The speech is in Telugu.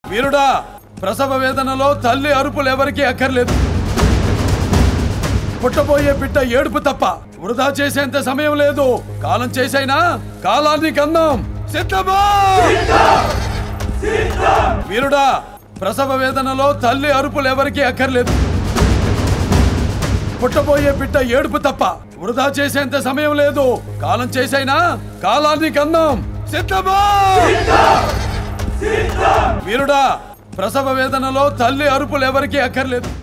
వీరుడా ప్రసవ వేదనలో తల్లి అరుపులు ఎవరికీ అక్కర్లేదు పుట్టబోయే బిడ్డ ఏడుపు తప్ప వృధా చేసేంత సమయం లేదు కాలం చేసైనా కాలాన్ని కన్నాం సిద్ధమా వీరుడా ప్రసవ వేదనలో తల్లి అరుపులు ఎవరికీ అక్కర్లేదు పుట్టబోయే బిడ్డ ఏడుపు తప్ప వృధా చేసేంత సమయం లేదు కాలం చేసైనా కాలాన్ని కన్నాం సిద్ధమా వీరుడా ప్రసవ వేదనలో తల్లి అరుపులు ఎవరికీ అక్కర్లేదు